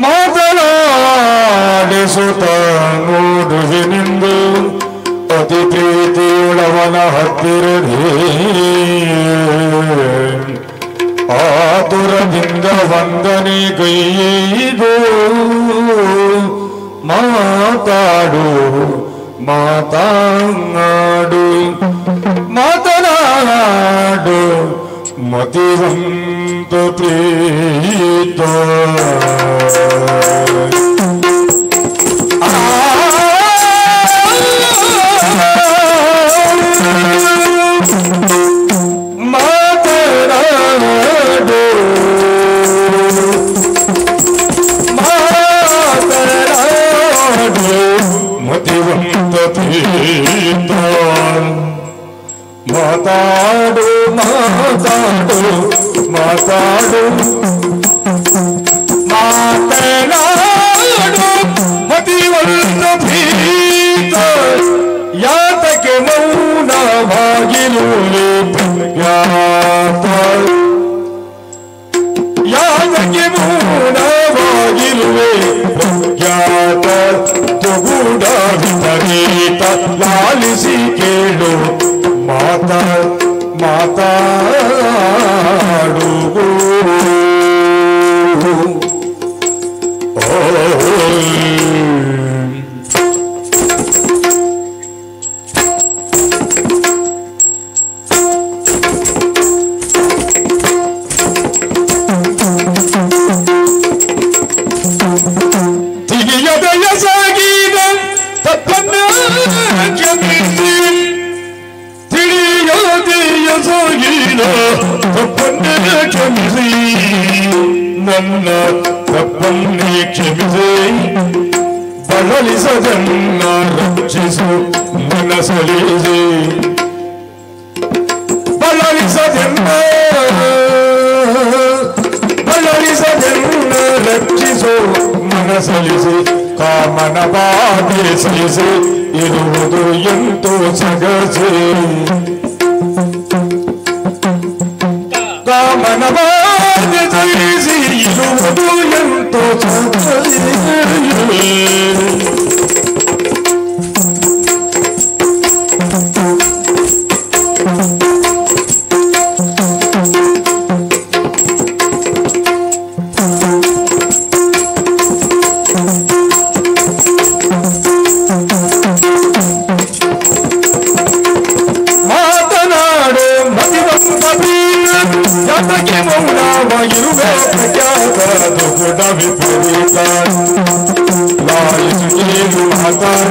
ಮಾತನಾಡಿಸುತ್ತ ನೋಡುವಿನಿಂದು ಅತಿ ಪ್ರೀತಿಯುಳವನ ಹತ್ತಿರದೇ ಆತುರದಿಂದ ವಂದನೆ ಕೈಯಿದು ಮಾತಾಡು ಮಾತಾಡು ಮಾತನಾಡು ಮತಿವಂತ ಪ್ರೀತ ಮಾತನಾಡು ಮಾತನಾಡು ಮತಿವಂತ ಪ್ರೀತ ಮಾತಾಡು ಮಾತಾಡು ಮಾತಾಡು ಮಾತನಾಡು ಮತಿವಂತ ಭೀತ ಯಾತಕ್ಕೆ ಮೌನವಾಗಿರುವೆ ಯಾತ ಯಾತಕ್ಕೆ ಮೌನವಾಗಿರುವೆ ಯಾತ ತುಗುಡ ವಿಪರೀತ ಲಾಲಿಸಿ ಕೇಳು ಮಾತಾ ಮಾತಾಡು ಓ ತಿಳಿಯದ ಎಸಗಿದ ತಪ್ಪನ್ನ ಕ್ಷಮಿಸಿ ತಿಳಿಯದೆ ಎಸಗಿದ ತಪ್ಪನ್ನ ಕ್ಷಮಿಸಿ ನನ್ನ ತಪ್ಪನ್ನೇ ಕ್ಷಮಿಸಿ ಬಳಲಿಸದನ್ನ ರಕ್ಷಿಸು ಮನಸಲಿಸಿ ಬಳಲಿಸದನ್ನ ಬಳಲಿಸದನ್ನ ರಕ್ಷಿಸು ಮನಸಲಿಸಿ ಕಾಮನ ಬಾಧೆ ಸಲಿಸಿ ಇರುವುದು ಎಂತೋ ಸಗಸೆ ಕಾಮನ ಬಾಧೆ ಸಲಿಸಿ ಇರುವುದು ಎಂತೋ ಸಗಸೆ ಮೌನವಾಗಿರುವೆ ಪ್ರಖ್ಯಾತ ದುಗುಡ ವಿಪರೀತ ಲಾಲಿಸು ನೀನು ಮಾತಾಡ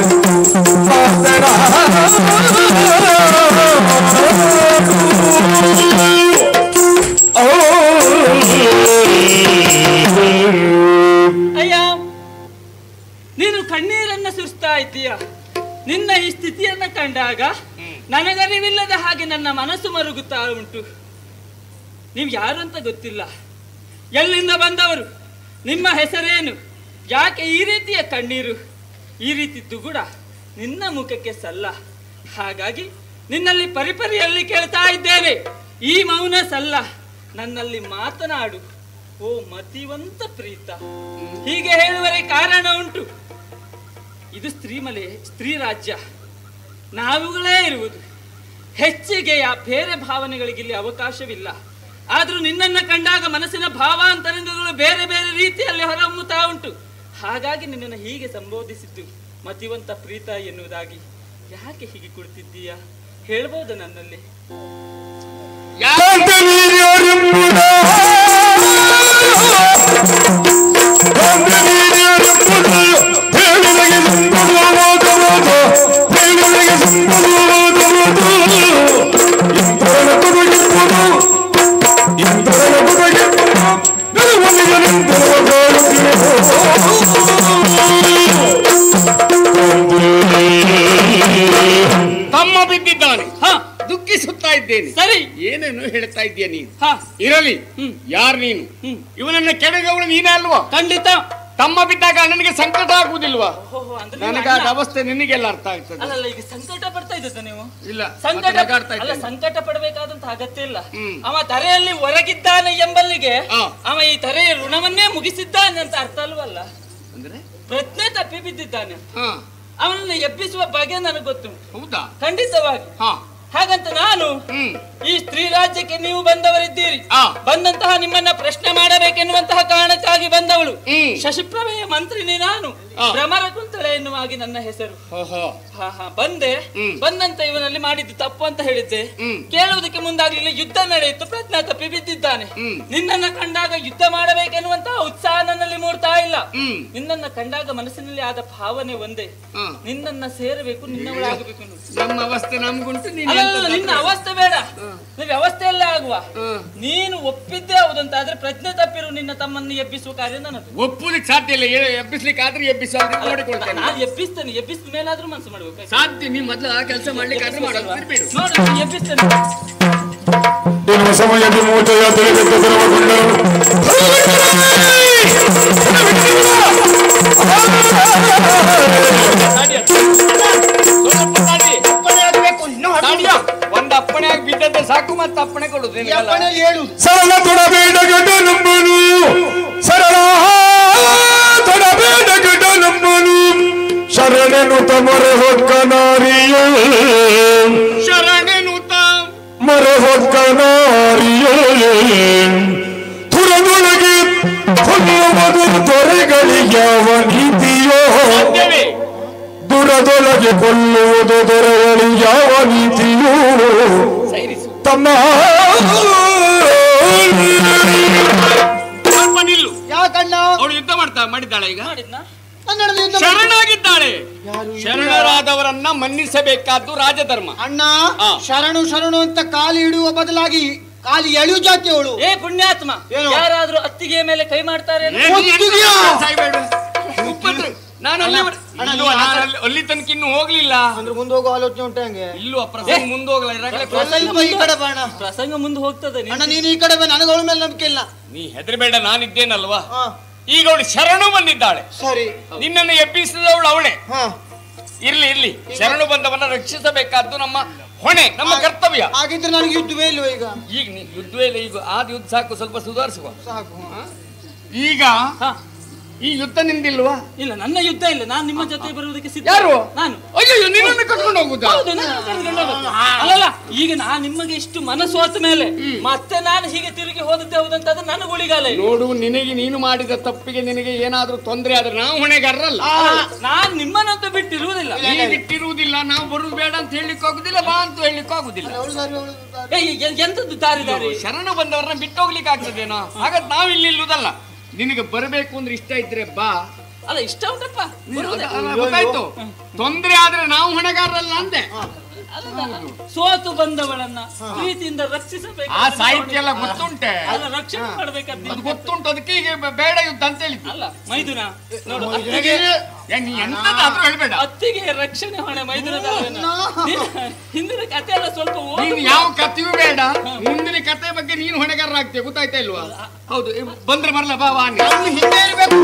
ಅಯ್ಯ ನೀನು ಕಣ್ಣೀರನ್ನ ಸುರಿಸ್ತಾ ಇದ್ದೀಯ ನಿನ್ನ ಈ ಸ್ಥಿತಿಯನ್ನ ಕಂಡಾಗ ನನಗರಿವಿಲ್ಲದ ಹಾಗೆ ನನ್ನ ಮನಸ್ಸು ಮರುಗುತ್ತಾ ಉಂಟು ನೀವು ಯಾರು ಅಂತ ಗೊತ್ತಿಲ್ಲ ಎಲ್ಲಿಂದ ಬಂದವರು ನಿಮ್ಮ ಹೆಸರೇನು ಯಾಕೆ ಈ ರೀತಿಯ ಕಣ್ಣೀರು ಈ ರೀತಿ ದುಗುಡ ನಿನ್ನ ಮುಖಕ್ಕೆ ಸಲ್ಲ ಹಾಗಾಗಿ ನಿನ್ನಲ್ಲಿ ಪರಿಪರಿಯಲ್ಲಿ ಕೇಳ್ತಾ ಇದ್ದೇನೆ ಈ ಮೌನ ಸಲ್ಲ ನನ್ನಲ್ಲಿ ಮಾತನಾಡು ಓ ಮತಿವಂತ ಪ್ರೀತ ಹೀಗೆ ಹೇಳುವರೆ ಕಾರಣ ಉಂಟು ಇದು ಸ್ತ್ರೀಮಲೆ ಸ್ತ್ರೀ ರಾಜ್ಯ ನಾವುಗಳೇ ಇರುವುದು ಹೆಚ್ಚಿಗೆ ಆ ಬೇರೆ ಭಾವನೆಗಳಿಗೆ ಇಲ್ಲಿ ಅವಕಾಶವಿಲ್ಲ ಆದ್ರೂ ನಿನ್ನನ್ನ ಕಂಡಾಗ ಮನಸ್ಸಿನ ಭಾವಾಂತರಂಗಗಳು ಬೇರೆ ಬೇರೆ ರೀತಿಯಲ್ಲಿ ಹೊರಹೊಮ್ಮುತ್ತಾ ಉಂಟು ಹಾಗಾಗಿ ನಿನ್ನನ್ನು ಹೀಗೆ ಸಂಬೋಧಿಸಿದ್ದು ಮತಿವಂತ ಪ್ರೀತ ಎನ್ನುವುದಾಗಿ ಯಾಕೆ ಹೀಗೆ ಕುಳಿತಿದ್ದೀಯ ಹೇಳ್ಬೋದು ನನ್ನಲ್ಲಿ ತಮ್ಮ ಬಿದ್ದಿದ್ದಾನೆ ಹಾ ದುಃಖಿಸುತ್ತಾ ಇದ್ದೇನೆ ಸರಿ ಏನೇನು ಹೇಳ್ತಾ ಇದ್ದೀಯ ನೀನು ಹಾ ಇರಲಿ ಹ್ಮ್. ಯಾರು ನೀನು ಹ್ಮ್ ಇವನನ್ನ ಕೆಳಗವಳು ನೀನೇ ಅಲ್ವಾ ಖಂಡಿತ ತಮ್ಮ ಬಿದ್ದಾಗ ನನಗೆ ಸಂಕಟ ಆಗುವುದಿಲ್ವಾ ಓಹೋ, ಅಂದ್ರೆ ನೀವು ನನಗಾದ ಅಣ್ಣ. ಅವಸ್ಥೆ ನಿನಗೆಲ್ಲ ಅರ್ಥ ಆಗ್ತದೆ ಅಲ್ಲಲ್ಲ ಈಗ ಸಂಕಟ ಪಡ್ತಾ ಇದ್ದದ ನೀವು ಇಲ್ಲ ಸಂಕಟ ಮತ್ತೆ ನಗಾಡ್ತಾ ಅಲ್ಲ ಇದ್ದೇನೆ. ಸಂಕಟ ಪಡಬೇಕಾದಂತ ಅಗತ್ಯ ಇಲ್ಲ ಹ್ಮ್. ಅವ ತರೆಯಲ್ಲಿ ಹೊರಗಿದ್ದಾನೆ ಎಂಬಲ್ಲಿಗೆ ಆ. ಅವ ಈ ತರೆಯ ಋಣವನ್ನೇ ಮುಗಿಸಿದ್ದಾನೆ ಅಂತ ಅರ್ಥ ಅಲ್ವಲ್ಲ ಅಂದ್ರೆ ಪ್ರಜ್ಞೆ ತಪ್ಪಿ ಬಿದ್ದಿದ್ದಾನೆ ಹಾ ಅವನನ್ನು ಎಬ್ಬಿಸುವ ಬಗೆ ನನಗೆ ಗೊತ್ತು ಹೌದಾ ಖಂಡಿತವಾಗಿ ಹಾ ಹಾಗಂತ ನಾನು ಹ್ಮ್ ಈ ಸ್ತ್ರೀ ರಾಜ್ಯಕ್ಕೆ ನೀವು ಬಂದವರಿದ್ದೀರಿ ಆ. ಬಂದಂತಹ ನಿಮ್ಮನ್ನ ಪ್ರಶ್ನೆ ಮಾಡಬೇಕೆನ್ನುವಂತಹ ಕಾರಣಕ್ಕಾಗಿ ಬಂದವಳು ಹ್ಮ್. ಶಶಿಪ್ರಭೆಯ ಮಂತ್ರಿನಿ ನಾನು ಆ. ಭ್ರಮರ ಕುಂತಳೆ ಎನ್ನುವಾಗಿ ನನ್ನ ಹೆಸರು ಓಹೋ ಹಾ ಹಾ ಬಂದೆ ಹ್ಮ್. ಬಂದಂತ ಇವನಲ್ಲಿ ಮಾಡಿದ್ದು ತಪ್ಪು ಅಂತ ಹೇಳಿದ್ದೆ ಹ್ಮ್. ಕೇಳುವುದಕ್ಕೆ ಮುಂದಾಗ್ಲಿಲ್ಲ ಯುದ್ಧ ನಡೆಯಿತು ಪ್ರಜ್ಞಾ ತಪ್ಪಿ ಬಿದ್ದಿದ್ದಾನೆ ಹ್ಮ್. ನಿನ್ನನ್ನ ಕಂಡಾಗ ಯುದ್ಧ ಮಾಡಬೇಕೆನ್ನುವಂತಹ ಉತ್ಸಾಹ ನನ್ನಲ್ಲಿ ಮೂಡ್ತಾ ಇಲ್ಲ ಹ್ಮ್ ನಿನ್ನನ್ನ ಕಂಡಾಗ ಮನಸ್ಸಿನಲ್ಲಿ ಆದ ಭಾವನೆ ಒಂದೇ ಹಾ. ನಿನ್ನನ್ನ ಸೇರಬೇಕು ನಿನ್ನವಳಾಗಬೇಕು ಅನ್ನೋದು. ನಮ್ಮ ಅವಸ್ಥೆ ನಮ್ಗುಂಟು ನೀನು ಅಲ್ಲ, ಎಂತದ್ದು ನಿನ್ನ ಅದ್ರ- ಅವಸ್ಥೆ ಬೇಡ ನೀವು ವ್ಯವಸ್ಥೆಯಲ್ಲೇ ಆಗುವ ಹ್ಮ್. ನೀನು ಒಪ್ಪಿದ್ದೇ ಹೌದಂತ ಆದ್ರೆ ಪ್ರಜ್ಞೆ ತಪ್ಪಿರು ನಿನ್ನ ತಮ್ಮನ್ನು ಎಬ್ಬಿಸುವ ಕಾರ್ಯ ನನ್ನದು ಒಪ್ಪುದಕ್ಕೆ ಸಾಧ್ಯ ಇಲ್ಲ ಏ- ಎಬ್ಬಿಸ್ಲಿಕ್ಕೆ ಆದ್ರೆ ಎಬ್ಬಿಸಾದ್ರೆ ನೋಡಿಕೊಳ್ತೇನೆ ನಾನು ಎಬ್ಬಿಸ್ತೇನೆ ಎಬ್ಬಿಸಿದ ಮೇಲಾದ್ರೂ ಮನಸ್ಸು ಮಾಡ್ಬೇಕು ಸಾಧ್ಯ ನೀ ಮೊದಲು ಆ ಕೆಲಸ ಮಾಡ್ಲಿಕ್ಕೆ ಆದ್ರೆ ಮಾಡೋದು ಬಿಡು ನೋಡು ನಾನು ಎಬ್ಬಿಸ್ತೇನೆ ಎನ್ನುವ ಸಮಯದಲ್ಲಿ ಮೂರ್ಛೆಯ ತಿಳಿದೆದ್ದು ಧ್ರುವಗೊಂಡರು ತಾಡಿಯ. ಸ್ವಲ್ಪ ತಾಡಿ. ಅಪ್ಪಣೆ ಆಗ್ಬೇಕು ಇನ್ನೂ ತಾಡಿಯ. ಒಂದ್ ಅಪ್ಪಣೆ ಆಗಿ ಬಿದ್ದದ್ದೆ ಸಾಕು ಮತ್ತೆ ಅಪ್ಪಣೆ ಕೊಡುದು ಈ ಅಪ್ಪಣೆ ಹೇಳು ಸರಳ ತೊಡಬೇಡ ಗಡಲಂಬನು ಸರಳ ತೊಡಬೇಡ ಗಡಲಂಬನು ಶರಣನು ತಮರೆ ಹೊಕ್ಕ ನಾರಿಯೋ ಶರಣೆನುತ ಮರೆ ಹೊಕ್ಕ ನಾರಿಯೋ ತುರದೊಳಗೆ ಕೊಲ್ಲುವುದು ದೊರೆಗಳಿಗೆ ಯಾವ ನೀತಿಯೋ ಸಾಧ್ಯವೇ ದುರದೊಳಗೆ ಕೊಲ್ಲುವುದು ದೊರೆಗಳಿಗೆ ಯಾವ ನೀತಿಯೋ ಸೈರಿಸು ತಮ್ಮ ಸ್ವಲ್ಪ ನಿಲ್ಲು ಯಾಕಣ್ಣ ಅವಳು ಯುದ್ಧ ಮಾಡ್ತಾ ಮಾಡಿದ್ದಾಳೆ ಈಗ ಮಾಡಿದ್ನಾ ಕನ್ನಡದ ಯುದ್ಧ ಮಾಡಿ- ಶರಣಾಗಿದ್ದಾಳೆ ಯಾರು ಇದು? ಶರಣರಾದವರನ್ನ ಮನ್ನಿಸಬೇಕಾದ್ದು ರಾಜಧರ್ಮ ಅಣ್ಣ ಆ. ಶರಣು ಶರಣು ಅಂತ ಕಾಲಿ ಇಡುವ ಬದಲಾಗಿ ಕಾಲಿ ಎಳೆಯು ಜಾತಿ ಅವಳು ಏ ಪುಣ್ಯಾತ್ಮ ಏನು? ಯಾರಾದ್ರೂ ಅತ್ತಿಗೆಯ ಮೇಲೆ ಕೈ ಮಾಡ್ತಾರೆ ಏ, ನೀ ಎಂತ ಒತ್ತಿಗೆಯಾ? ಸಾಯ್ಬೇಡು. ಉಪದ್ರ. ನಾನು ಅಲ್ಲಿ ಅಣ್ಣ, ಅಣ್ಣ, ಇಲ್ವಾ, ನೀ ಆ ನಾನು ಕಡೆ- ಅಲ್ಲಿ- ಅಲ್ಲಿ ತನಕ ಇನ್ನು ಹೋಗ್ಲಿಲ್ಲ ಅಂದ್ರೆ ಮುಂದೆ ಹೋಗೋ ಆಲೋಚನೆ ಉಂಟು ಹಂಗೆ ಇಲ್ಲೂ ಪ್ರಸಂಗ ಮುಂದೋಗಲ್ಲ ಇರಾಗಲೇ ಸ್ವಲ್ಪ ಈ ಕಡೆ ಬಾಣ ಪ್ರಸಂಗ ಮುಂದೆ ಹೋಗ್ತದೆ ನೀನು. ಅಣ್ಣ ನೀನು ಈ ಕಡೆ ಬಾ ನನಗೆ ಅವಳ ಮೇಲೆ ನಂಬಿಕೆ ಇಲ್ಲ ನೀ ಹೆದರಬೇಡ ನಾನಿದ್ದೇನಲ್ವಾ ಹಾ ಈಗ ಅವಳು ಶರಣು ಬಂದಿದ್ದಾಳೆ ಸರಿ ನಿನ್ನನ್ನು ಎಬ್ಬಿಸಿದವಳು ಅವಳೆ ಹಾ ಇರ್ಲಿ ಇರ್ಲಿ ಶರಣು ಬಂದವನ್ನ ರಕ್ಷಿಸಬೇಕಾದ್ದು ನಮ್ಮ ಹೊಣೆ ನಮ್ಮ ಕರ್ತವ್ಯ ಹಾಗಿದ್ರೆ ನನಗೆ ಯುದ್ಧವೇ ಇಲ್ವ ಈಗ ಈಗ ನೀ ಯುದ್ಧವೇ ಇಲ್ಲ ಈಗ ಆದ ಯುದ್ಧ ಸಾಕು ಸ್ವಲ್ಪ ಸುಧಾರಿಸುವ ಸಾಕು ಹಾ. ಈಗ ಹಾ ಈ ಯುದ್ಧ ನಿಂದಿಲ್ವಾ ಇಲ್ಲ ನನ್ನ ಯುದ್ಧ ಇಲ್ಲ ನಾನು ನಿಮ್ಮ ಜೊತೆ ಬರುವುದಕ್ಕೆ ಸಿದ್ಧ ಯಾರು ನಾನು ಅಯ್ಯೋ ನಿನ್ನನ್ನು ಕಟ್ಕೊಂಡು ಹೋಗುದಾ ಹೌದು, ನನ್ನನ್ನು ಕರ್ಕೊಂಡು ಹೋಗು. ಅಲ್ಲಲ್ಲ ಈಗ ನಾನು ನಿಮಗೆ ಇಷ್ಟು ಮನಸ್ಸೋತ ಮೇಲೆ ಮತ್ತೆ ನಾನು ಹೀಗೆ ತಿರುಗಿ ಹೋದದ್ದೇ ಹೌದಂತ ಅದು ನನ್ನ ಗುಳಿಗಾಲ ಇದು. ನೋಡು ನಿನಗೆ ನೀನು ಮಾಡಿದ ತಪ್ಪಿಗೆ ನಿನಗೆ ಏನಾದ್ರೂ ತೊಂದರೆ ಆದ್ರೆ ನಾವು ಹೊಣೆಗಾರರಲ್ಲ ನಾನ್ ನಿಮ್ಮನ್ನಂತೂ ಬಿಟ್ಟಿರುವುದಿಲ್ಲ ನೀ ಬಿಟ್ಟಿರುವುದಿಲ್ಲ ನಾವು ಬರುದು ಬೇಡ ಅಂತ ಹೇಳಲಿಕ್ಕೆ ಆಗುದಿಲ್ಲ ಬಾ ಅಂತ ಹೇಳಲಿಕ್ಕೆ ಆಗುದಿಲ್ಲ ಏ, ಎ- ಎಂತದ್ದು ದಾರಿ ದಾರಿ ಶರಣ ಬಂದವರನ್ನ ಬಿಟ್ಟು ಹೋಗ್ಲಿಕ್ಕೆ ಆಗ್ತದೇನೋ ಹಾಗಾದ್ರೆ ನಾವು ಇಲ್ಲಿ ನಿಲ್ಲುವುದಲ್ಲ ನಿನಗೆ ಬರಬೇಕು ಅಂದ್ರೆ ಇಷ್ಟ ಇದ್ರೆ ಬಾ ಅಲ್ಲ ಇಷ್ಟ ಉಂಟಪ್ಪ ಬರುವುದೇ. ಅಲ್ಲ, ಗೊತ್ತಾಯ್ತು ತೊಂದ್ರೆ ಆದ್ರೆ ನಾವು ಹೊಣೆಗಾರರಲ್ಲ ಅಂದೆ ಅಲ್ಲ, ಸೋತು ಬಂದವಳನ್ನ ಪ್ರೀತಿಯಿಂದ ರಕ್ಷಿಸಬೇಕು ಆ ಸಾಹಿತ್ಯ ಎಲ್ಲ ಗೊತ್ತುಂಟೆ ಅಲ್ಲ ರಕ್ಷಣೆ ಮಾಡ್ಬೇಕಂತ ಅದು ಗೊತ್ತುಂಟು ಅದಕ್ಕೆ ಈಗ ಬೇಡ ಯುದ್ಧ ಅಂತ ಹೇಳಿದ್ದು ಅಲ್ಲ ಮೈದುನ ನೋಡು ಅತ್ತಿಗೆ ಏ, ನೀ ಎಂತದಾದ್ರೂ ಹೇಳ್ಬೇಡ ಅತ್ತಿಗೆ ರಕ್ಷಣೆ ಹೊಣೆ ಮೈದುನದ ಹಿಂದಿನ ಕಥೆ ಎಲ್ಲ ಸ್ವಲ್ಪ ಓದು. ನೀನು ಯಾವ ಕಥೆಯೂ ಬೇಡ ಮುಂದಿನ ಕಥೆ ಬಗ್ಗೆ ನೀನು ಹೊಣೆಗಾರ ಆಗ್ತೀಯ ಗೊತ್ತಾಯ್ತಾ ಇಲ್ವಾ ಹೌದು ಏ, ಬಂದ್ರೆ ಬರಲ್ಲ ಬಾ ಬಾ ನೀನು. ಅವ್ನು ಹಿಂದೆ ಇರ್ಬೇಕು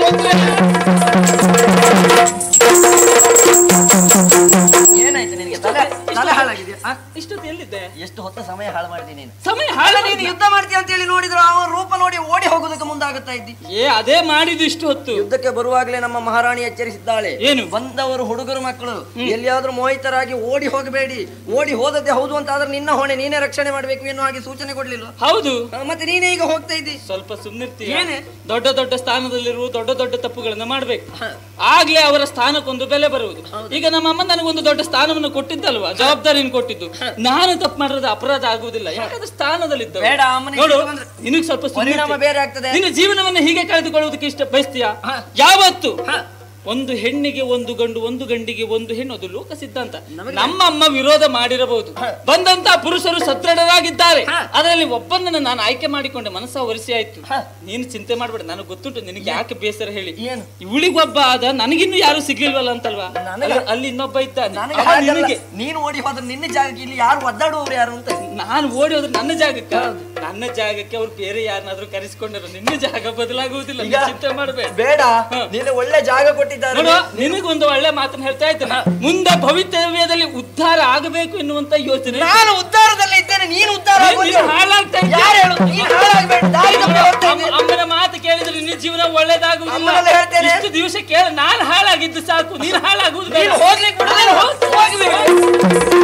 ಏನಾಯ್ತು ನಿನಗೆ ತಲೆ ತಲೆ ಹಾಳಾಗಿದೆ ಆ? ಇಷ್ಟೊತ್ತು ಎಲ್ಲಿದ್ದೆ ಎಷ್ಟು ಹೊತ್ತ ಸಮಯ ಹಾಳು ಮಾಡಿದೆ ನೀನು ಸಮಯ ಅಲ್ಲ ಹಾಳ ನೀನು ಯುದ್ಧ ಮಾಡ್ತೀಯ ಅಂತ ಹೇಳಿ ನೋಡಿದ್ರು ಅವನ ರೂಪ ನೋಡಿ ಓಡಿ ಹೋಗೋದಕ್ಕೆ ಮುಂದಾಗುತ್ತಾ ಇದ್ದಿ ಏ ಅದೇ ಮಾಡಿದ್ದು ಇಷ್ಟು ಹೊತ್ತು ಯುದ್ಧಕ್ಕೆ ಬರುವಾಗಲೇ ನಮ್ಮ ಮಹಾರಾಣಿ ಎಚ್ಚರಿಸಿದ್ದಾಳೆ ಏನು? ಬಂದವರು ಹುಡುಗರು ಮಕ್ಕಳು ಎಲ್ಲಿಯಾದ್ರೂ ಮೋಹಿತರಾಗಿ ಓಡಿ ಹೋಗಬೇಡಿ ಓಡಿ ಹೋದದ್ದೇ ಹೌದು ಅಂತ ಆದ್ರೆ ನಿನ್ನ ಹೊಣೆ ನೀನೇ ರಕ್ಷಣೆ ಮಾಡ್ಬೇಕು ಎನ್ನುವ ಹಾಗೆ ಸೂಚನೆ ಕೊಡ್ಲಿಲ್ಲ ಹೌದು ಮತ್ತೆ ನೀನೇ ಈಗ ಹೋಗ್ತಾ ಇದ್ದಿ ಸ್ವಲ್ಪ ಸುಮ್ಮನಿರ್ತೀಯ ಏನೇ? ದೊಡ್ಡ ದೊಡ್ಡ ಸ್ಥಾನದಲ್ಲಿರುವ ದೊಡ್ಡ ದೊಡ್ಡ ತಪ್ಪುಗಳನ್ನ ಮಾಡ್ಬೇಕು ಆಗ್ಲೇ ಅವರ ಸ್ಥಾನಕ್ಕೊಂದು ಬೆಲೆ ಬರುವುದು ಈಗ ನಮ್ಮ ಅಮ್ಮ ನನಗೊಂದು ದೊಡ್ಡ ಸ್ಥಾನವನ್ನು ಕೊಟ್ಟಿದ್ದಲ್ವಾ ಜವಾಬ್ದಾರಿಯನ್ನು ಕೊಟ್ಟಿದ್ದು ನಾನು ತಪ್ಪು ಮಾಡಿರೋದು ಅಪರಾಧ ಆಗುವುದಿಲ್ಲ ಯಾಕಂದ್ರೆ ಸ್ಥಾನದಲ್ಲಿದ್ದ ಬೇಡ, ಅಮ್ಮನಿಗೆ ನೋಡು ಸಿಟ್ಟು ಬಂದ್ರೆ- ನಿನಗೆ ಸ್ವಲ್ಪ ಸುಮ್ನಿರ್ತೀಯ. ಪರಿಣಾಮ ಬೇರೆ ಆಗ್ತದೆ. ನಿನ್ನ ಜೀವನವನ್ನು ಹೀಗೆ ಕಳೆದುಕೊಳ್ಳುವುದಕ್ಕೆ ಇಷ್ಟ ಬಯಸ್ತೀಯಾ ಹ. ಯಾವತ್ತು ಹ. ಒಂದು ಹೆಣ್ಣಿಗೆ ಒಂದು ಗಂಡು ಒಂದು ಗಂಡಿಗೆ ಒಂದು ಹೆಣ್ಣು ಅದು ಲೋಕ ಸಿದ್ಧಾಂತ ನಮ್ಮ ಅಮ್ಮ ವಿರೋಧ ಮಾಡಿರಬಹುದು ಬಂದಂತ ಪುರುಷರು ಸದೃಢರಾಗಿದ್ದಾರೆ ಅದರಲ್ಲಿ ಒಬ್ಬನನ್ನ ನಾನು ಆಯ್ಕೆ ಮಾಡಿಕೊಂಡೆ ಮನಸ್ಸ ಒರೆಸಿ ಆಯ್ತು ನೀನು ಚಿಂತೆ ಮಾಡ್ಬೇಡ ನನಗೆ ಗೊತ್ತುಂಟು ನಿನಗೆ ಯಾಕೆ ಬೇಸರ ಹೇಳಿ ಏನು? ಇವಳಿಗೊಬ್ಬ ಆದ ನನಗಿನ್ನೂ ಯಾರು ಸಿಗ್ಲಿಲ್ವಲ್ಲ ಅಂತಲ್ವಾ ನನಗೆ- ಅಲ್ಲಿ- ಅಲ್ಲಿ ಇನ್ನೊಬ್ಬ ಇದ್ದಾನೆ ನನಗೆ ಅವ ಹಾಗಲ್ಲ. ನಿನಗೆ ನೀನು ಓಡಿ ಹೋದ್ರೆ ನಿನ್ನ ಜಾಗಕ್ಕೆ ಇಲ್ಲಿ ಯಾರು ಒದ್ದಾಡುವವರು ಯಾರು ಅಂತ ನಾನು ಓಡಿ ಹೋದ್ರೆ ನನ್ನ ಜಾಗಕ್ಕೆ ನನ್ನ ಜಾಗಕ್ಕೆ ಅವ್ರು ಬೇರೆ ಯಾರನ್ನಾದ್ರೂ ಕರೆಸಿಕೊಂಡರು ನಿನ್ನ ಜಾಗ ಬದಲಾಗುವುದಿಲ್ಲ ನೀನು ಈಗ- ಚಿಂತೆ ಮಾಡ್ಬೇಡ ಬೇಡ ಹ. ನೀನು ಒಳ್ಳೆ ಜಾಗ ಕೊಟ್ಟಿದ್ದಾರೆ ನೋಡು ನಿನಗೊಂದು ಒಳ್ಳೆ ಮಾತನ್ನ ಹೇಳ್ತಾ ಇದ್ದೇನೆ ಮುಂದೆ ಭವಿತವ್ಯದಲ್ಲಿ ಉದ್ಧಾರ ಆಗಬೇಕು ಎನ್ನುವಂತ ಯೋಚನೆ ನಾನು ಉದ್ಧಾರದಲ್ಲಿ ಇದ್ದೇನೆ ನೀನು ಉದ್ಧಾರ ನೀನು ಆಗೋದು. ಹಾಳಾಗ್ತಾ ಇದ್ದೀಯ. ಯಾರು ಹೇಳು ನೀನು ಹಾಳಾಗ್ಬೇಡ ದಾರಿ ತಪ್ಪಿ ಹೋಗ್ತಾ ಅಮ್ಮ- ಇದ್ದೀಯ. ಅಮ್ಮನ ಮಾತು ಕೇಳಿದ್ರೆ ನಿನ್ನ ಜೀವನ ಒಳ್ಳೇದಾಗುವುದಿಲ್ಲ ಅಮ್ಮನಲ್ಲ ಹೇಳ್ತೇನೆ. ಇಷ್ಟು ದಿವಸ ಕೇಳ ನಾನು ಹಾಳಾಗಿದ್ದು ಸಾಕು ನೀನು ಹಾಳಾಗುವುದು ಬೇಡ. ನೀನು ಹೋಗ್ಲಿಕ್ಕೆ ಬಿಡು, ನೀನು ಹೋಗ್- ಹೋಗ್ಬೇಕು.